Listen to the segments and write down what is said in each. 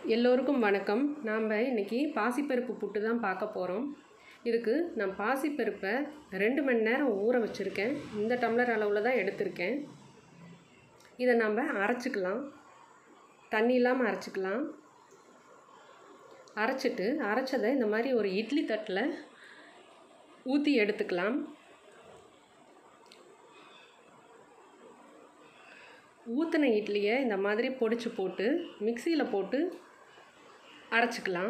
எல்லோருக்கும் வணக்கம் நாம் இன்றைக்கி பாசிப்பருப்பு புட்டு தான் பார்க்க போகிறோம் இதுக்கு நான் பாசிப்பருப்பை ரெண்டு மணி நேரம் ஊற வச்சுருக்கேன் இந்த டம்ளர் அளவில் தான் எடுத்திருக்கேன் இதை நம்ம அரைச்சிக்கலாம் தண்ணி இல்லாமல் அரைச்சிக்கலாம் அரைச்சிட்டு அரைச்சதை இந்த மாதிரி ஒரு இட்லி தட்டில் ஊற்றி எடுத்துக்கலாம் ஊற்றின இட்லியை இந்த மாதிரி பொடிச்சு போட்டு மிக்சியில் போட்டு அரைச்சிக்கலாம்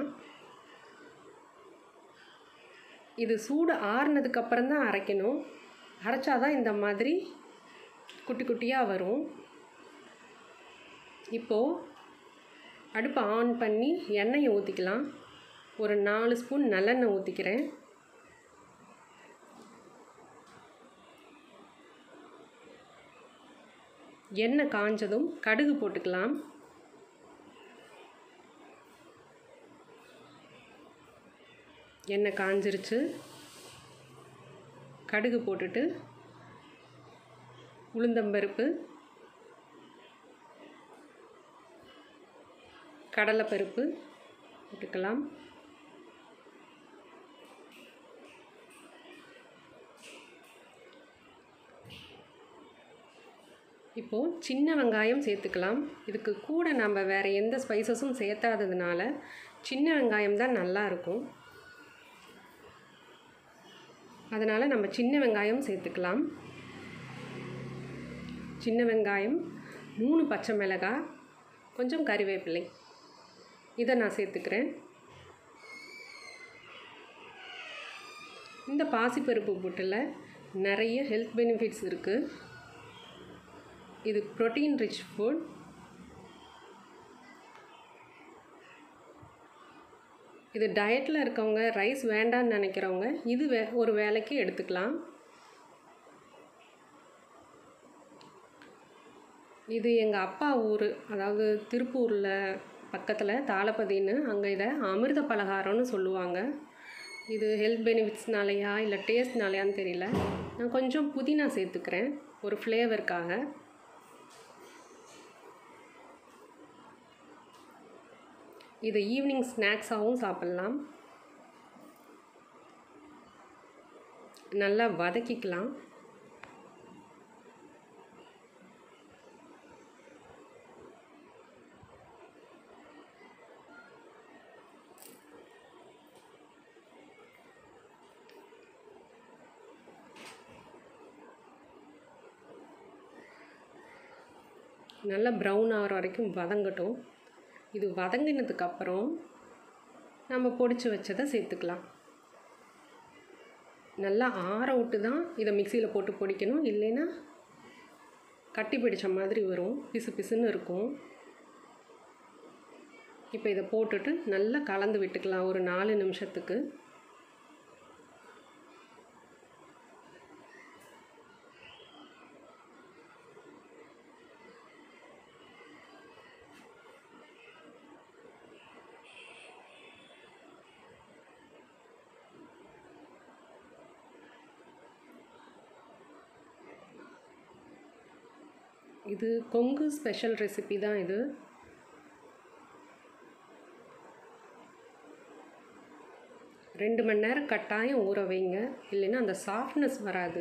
இது சூடு ஆறுனதுக்கப்புறம் தான் அரைக்கணும் அரைச்சாதான் இந்த மாதிரி குட்டி குட்டியாக வரும் இப்போது அடுப்பை ஆன் பண்ணி எண்ணெயை ஊற்றிக்கலாம் ஒரு நாலு ஸ்பூன் நல்லெண்ணெய் ஊற்றிக்கிறேன் எண்ணெய் காஞ்சதும் கடுகு போட்டுக்கலாம் எண்ணெய் காஞ்சிருச்சு கடுகு போட்டுட்டு உளுந்தம்பருப்பு கடலைப்பருப்பு போட்டுக்கலாம் இப்போது சின்ன வெங்காயம் சேர்த்துக்கலாம் இதுக்கு கூட நம்ம வேறு எந்த ஸ்பைசஸும் சேர்த்தாததுனால சின்ன வெங்காயம் தான் நல்லாயிருக்கும் அதனால் நம்ம சின்ன வெங்காயம் சேர்த்துக்கலாம் சின்ன வெங்காயம் மூணு பச்சை மிளகாய் கொஞ்சம் கறிவேப்பிலை இதை நான் சேர்த்துக்கிறேன் இந்த பாசிப்பருப்பு புட்டில் நிறைய ஹெல்த் பெனிஃபிட்ஸ் இருக்குது இது ப்ரோட்டீன் ரிச் ஃபுட் இது டயட்டில் இருக்கவங்க ரைஸ் வேண்டான்னு நினைக்கிறவங்க இது வே ஒரு வேலைக்கு எடுத்துக்கலாம் இது எங்கள் அப்பா ஊர் அதாவது திருப்பூரில் பக்கத்தில் தாளப்பதின்னு அங்கே இதை அமிர்த பலகாரம்னு சொல்லுவாங்க இது ஹெல்த் பெனிஃபிட்ஸ்னாலையா இல்லை டேஸ்ட்னாலையான்னு தெரியல நான் கொஞ்சம் புதினா சேர்த்துக்கிறேன் ஒரு ஃப்ளேவருக்காக இதை ஈவினிங் ஸ்நாக்ஸாகவும் சாப்பிட்லாம் நல்லா வதக்கிக்கலாம் நல்லா ப்ரௌன் ஆகிற வரைக்கும் வதங்கட்டும் இது வதங்கினதுக்கப்புறம் நம்ம பொடிச்சு வச்சதை சேர்த்துக்கலாம் நல்லா ஆற விட்டு தான் இதை மிக்சியில் போட்டு பொடிக்கணும் இல்லைன்னா கட்டி பிடிச்ச மாதிரி வரும் பிசு பிசுன்னு இருக்கும் இப்போ இதை போட்டுட்டு நல்லா கலந்து விட்டுக்கலாம் ஒரு நாலு நிமிஷத்துக்கு இது கொங்கு ஸ்பெஷல் ரெசிபி தான் இது ரெண்டு மணி நேரம் கட்டாயம் ஊற வைங்க இல்லைன்னா அந்த சாஃப்ட்னஸ் வராது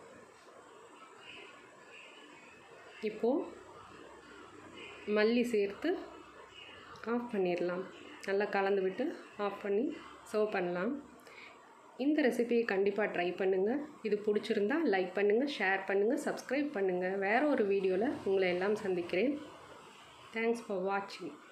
இப்போது மல்லி சேர்த்து ஆஃப் பண்ணிடலாம் நல்லா கலந்து விட்டு ஆஃப் பண்ணி சர்வ் பண்ணலாம் இந்த ரெசிபியை கண்டிப்பாக ட்ரை பண்ணுங்கள் இது பிடிச்சிருந்தா லைக் பண்ணுங்கள் ஷேர் பண்ணுங்கள் சப்ஸ்கிரைப் பண்ணுங்கள் வேறு ஒரு வீடியோவில் உங்களை எல்லாம் சந்திக்கிறேன் தேங்க்ஸ் ஃபார் வாட்சிங்